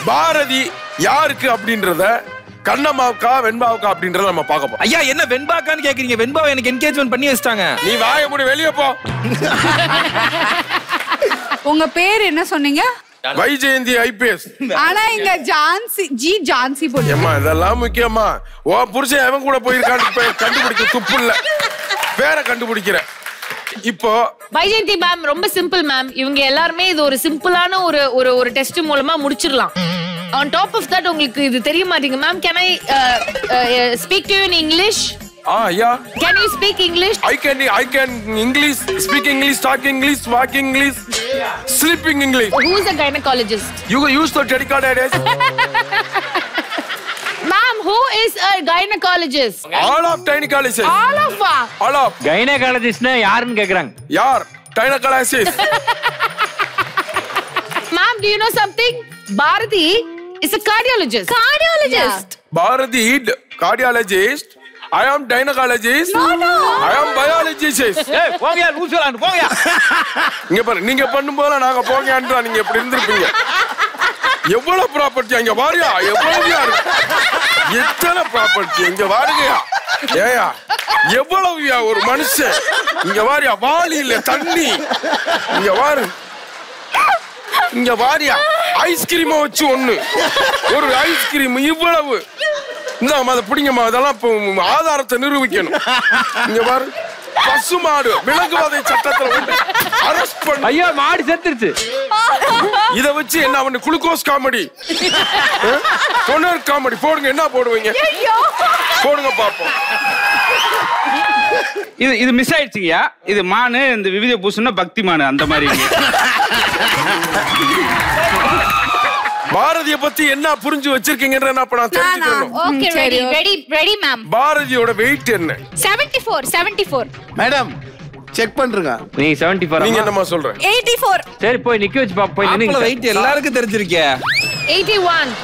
பாரதி யாருக்கு அப்படின்றத கண்ணம்மாவுக்கா வெண்பாவுக்கா அப்படின்றத நம்ம பார்க்க போறோம் ஐயா என்ன வெண்பாக்கான்னு கேக்குறீங்க வெண்பாவை எனக்கு என்கேஜ்மெண்ட் பண்ணி வச்சிட்டாங்க நீ வாய முடி வெளியே போ உங்க பேர் என்ன சொன்னீங்க வைஜெயந்தி ஐபிஎஸ் ஆனா இங்க ஜான்சி ஜி ஜான்சி போட்டு ஏம்மா இதெல்லாம் முக்கியமா ஓ புருஷன் எவன் கூட போயிருக்கான்னு பே- கண்டுபிடிக்க துப்பு இல்ல பேரை கண்டுபிடிக்கிற இப்போ வைஜெயந்தி மேம் ரொம்ப சிம்பிள் மேம் இவங்க எல்லாருமே இது ஒரு சிம்பிளான ஒரு ஒரு ஒரு டெஸ்ட் மூலமா முடிச்சிடலாம் ஆன் டாப் ஆஃப் தட் உங்களுக்கு இது தெரிய மாட்டீங்க ma'am can I speak to you in English ah yeah can you speak English I can I can English speak English talk English walk English sleeping English who's a gynaecologist you used to dedicated ma'am who is a gynaecologist all of டைனிகாலிசிஸ் all of all of கைனகாலஜிஸ்ட்னா யாருன்னு கேக்குறாங்க யார் டைனகாலிசிஸ் ma'am do you know something Bharathi is a cardiologist cardiologist Bharathi cardiologist I am டைனகாலஜிஸ்ட் ஐ ஆம் biologist ஏய் போங்கயா லூசுலான்னு போங்கயா இங்க பாரு நீங்க பண்ணும்போது நாங்க போங்கன்றா நீங்க எப்படி இருந்திருப்பீங்க எவ்வளவு ப்ராப்பர்ட்டி அங்க வாரியா எவ்வளவு எத்தனை ப்ராப்பர்ட்டி இங்க வாருங்கயா ஏயா எவ்வளவுயா ஒரு மனுஷன் இங்க வாரியா வாளி இல்ல தண்ணி இங்க வாரு இங்க வாரியா ஐஸ்கிரீமை வச்சு ஒண்ணு ஒரு ஐஸ்கிரீம் இவ்வளவு இந்தாம்மா அதை பிடிங்கம்மா அதெல்லாம் இப்போ ஆதாரத்தை நிரூபிக்கணும் இங்க பாரு பசுமாடு விலங்குவதை சட்டத்துல அரெஸ்ட் பண்ணு ஐயோ மாடு செத்துருச்சு இத வச்சு என்ன பண்ணு குளுக்கோஸ் காமெடி பொன்னர் காமெடி போடுங்க என்ன போடுவீங்க போடுங்க பாப்போம் இது இது மிஸ் ஆயிடுச்சுங்கய்யா இது மானு இந்த விவித பூசுன்னா பக்தி மானு அந்த மாதிரி பாரதிய பத்தி என்ன புரிஞ்சு வச்சிருக்கீங்கன்ற நான் இப்ப நான் தெரிஞ்சுக்கணும் ஓகே சரி, ready okay. Ready ready ma'am பாரதியோட வெயிட் என்ன 74 74 மேடம் செக் பண்றேங்க நீங்க செவன்டி ஃபோர் நீங்க என்னமா சொல்ற எயிட்டி ஃபோர் சரி போய் நிக்க வச்சு பாப்போம் போய் மாப்பிள நின்னுங்க வெயிட் எல்லாருக்கும் தெரிஞ்சிருக்கே 81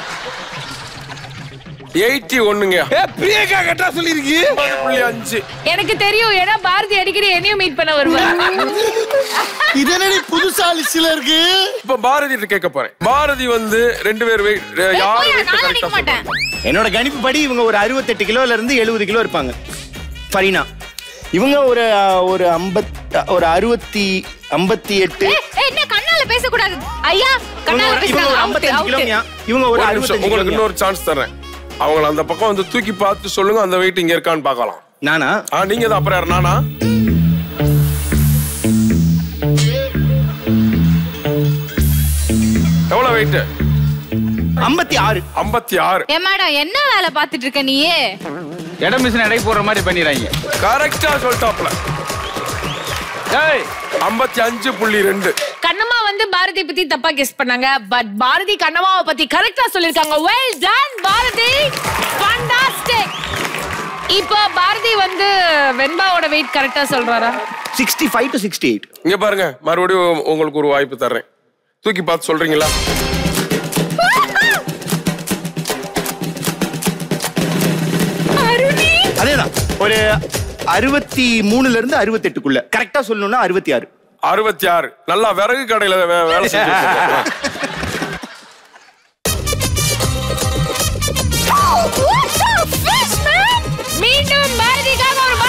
எயிட்டி ஒண்ணுங்க ஏ பிரியங்கா கட்டா சொல்லிருக்கு புள்ளி அஞ்சு எனக்கு தெரியும் ஏன்னா பாரதி அடிக்கடி என்னையும் மீட் பண்ண வருவாங்க இது என்னடி புதுசா லிஸ்ட்ல இருக்கு இப்ப பாரதி கிட்ட கேட்க போறேன் பாரதி வந்து ரெண்டு பேர் வெயிட் யார் போய் weight நான் correct அடிக்க ஆ மாட்டேன் சொல்றாங்க? என்னோட கணிப்பு படி இவங்க ஒரு அறுபத்தெட்டு கிலோல இருந்து எழுபது கிலோ இருப்பாங்க ஃபரீனா இவங்க ஒரு அஹ், ஒரு ஐம்பத் ஒரு அறுபத்தி ஐம்பத்தி எட்டு ஏய், ஏய், என்ன கண்ணால பேசக்கூடாது ஐயா இவங்க கண்ணால ஒரு- இவங்க ஒரு பேசுறாங்க ஐம்பத்தஞ்சு அவுட் கிலோமியா இவங்க ஒரு ஒரு நிமிஷம் அறுபத்தஞ்சு உங்களுக்கு கிலோமியா இன்னொரு சான்ஸ் தரேன் அவங்கள அந்த பக்கம் வந்து தூக்கி பார்த்து சொல்லுங்க அந்த வெயிட் இங்க இருக்கான்னு பார்க்கலாம் நானா ஆ நீங்க தான் அப்புறம் யார் நானா எவ்வளவு வெயிட் ஐம்பத்தி ஆறு ஐம்பத்தி ஆறு ஏ மேடம் என்ன வேலை பார்த்துட்டு இருக்க நீயே இடம் மிஷின் எடை போடுற மாதிரி பண்ணிடுறாங்க கரெக்டா சொல்லிட்டாப்ல ஏய் ஐம்பத்தி அஞ்சு புள்ளி ரெண்டு கண்ணம்மா வந்து பாரதி பத்தி தப்பா கெஸ் பண்ணாங்க பட் பாரதி கண்ணம்மாவை பத்தி கரெக்டா சொல்லிருக்காங்க வெல் டன் பாரதி ஃபண்டாஸ்டிக் இப்போ பாரதி வந்து வெண்பாவோட வெயிட் கரெக்டா சொல்றாரா sixty five to sixty eight இங்க பாருங்க மறுபடியும் உங்களுக்கு ஒரு வாய்ப்பு தர்றேன் தூக்கி பார்த்து சொல்றீங்களா அதேதான் ஒரு அறுபத்தி மூணுல இருந்து அறுபத்தெட்டுக்குள்ள கரெக்டா சொல்லணும்னா அறுபத்தி ஆறு அறுபத்தி ஆறு நல்லா விறகு கடையில வே- வேலை செஞ்சு மீண்டும் பாரதிக்காக ஒரு